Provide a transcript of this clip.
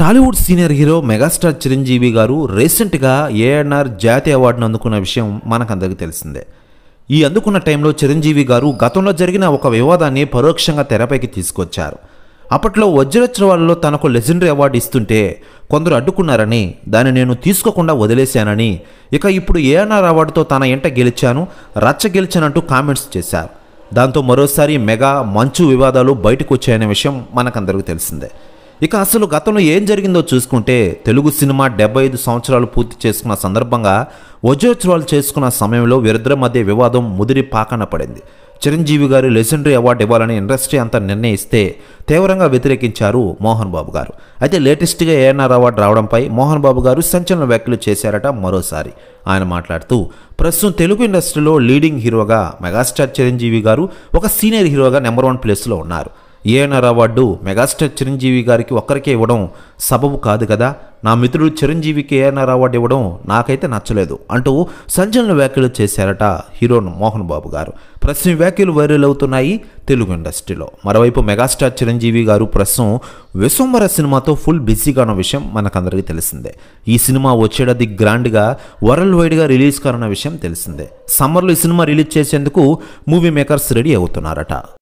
Tollywood senior hero megastar Chiranjeevi garu రీసెంట్గా ఏఎన్ఆర్ జాతీయ అవార్డును అందుకున్న విషయం మనకందరికీ తెలిసిందే ఈ అందుకున్న టైంలో చిరంజీవి గారు గతంలో జరిగిన ఒక వివాదాన్ని పరోక్షంగా తెరపైకి తీసుకొచ్చారు అప్పట్లో వజ్రోత్సవాలలో తనకు లెజెండరీ అవార్డు ఇస్తుంటే కొందరు అడ్డుకున్నారని దాన్ని నేను తీసుకోకుండా వదిలేశానని ఇక ఇప్పుడు ఏఎన్ఆర్ అవార్డుతో తన ఎంట గెలిచాను రచ్చ గెలిచానంటూ కామెంట్స్ చేశారు దాంతో మరోసారి మెగా మంచు వివాదాలు బయటకు వచ్చాయనే విషయం మనకందరికీ తెలిసిందే ఇక అసలు గతంలో ఏం జరిగిందో చూసుకుంటే తెలుగు సినిమా డెబ్బై ఐదు సంవత్సరాలు పూర్తి చేసుకున్న సందర్భంగా వజ్రోత్సవాలు చేసుకున్న సమయంలో వీరిద్దరి మధ్య వివాదం ముదిరి పాకన పడింది చిరంజీవి గారు లెజెండరీ అవార్డు ఇవ్వాలని ఇండస్ట్రీ అంతా నిర్ణయిస్తే తీవ్రంగా వ్యతిరేకించారు మోహన్ బాబు గారు అయితే లేటెస్ట్గా ఏఎన్ఆర్ అవార్డు రావడంపై మోహన్ బాబు గారు సంచలన వ్యాఖ్యలు చేశారట మరోసారి ఆయన మాట్లాడుతూ ప్రస్తుతం తెలుగు ఇండస్ట్రీలో లీడింగ్ హీరోగా మెగాస్టార్ చిరంజీవి గారు ఒక సీనియర్ హీరోగా నెంబర్ వన్ ప్లేస్లో ఉన్నారు ఏఎన్ఆర్ అవార్డు మెగాస్టార్ చిరంజీవి గారికి ఒక్కరికే ఇవ్వడం సబబు కాదు కదా నా మిత్రుడు చిరంజీవికి ఏఎన్ఆర్ అవార్డు ఇవ్వడం నాకైతే నచ్చలేదు అంటూ సంచలన వ్యాఖ్యలు చేశారట హీరో మోహన్ బాబు గారు ప్రస్తుతం ఈ వ్యాఖ్యలు వైరల్ అవుతున్నాయి తెలుగు ఇండస్ట్రీలో మరోవైపు మెగాస్టార్ చిరంజీవి గారు ప్రస్తుతం విశ్వంబర సినిమాతో ఫుల్ బిజీగా ఉన్న విషయం మనకందరికీ తెలిసిందే ఈ సినిమా వచ్చేటది గ్రాండ్గా వరల్డ్ వైడ్గా రిలీజ్ కానున్న విషయం తెలిసిందే సమ్మర్లో ఈ సినిమా రిలీజ్ చేసేందుకు మూవీ మేకర్స్ రెడీ అవుతున్నారట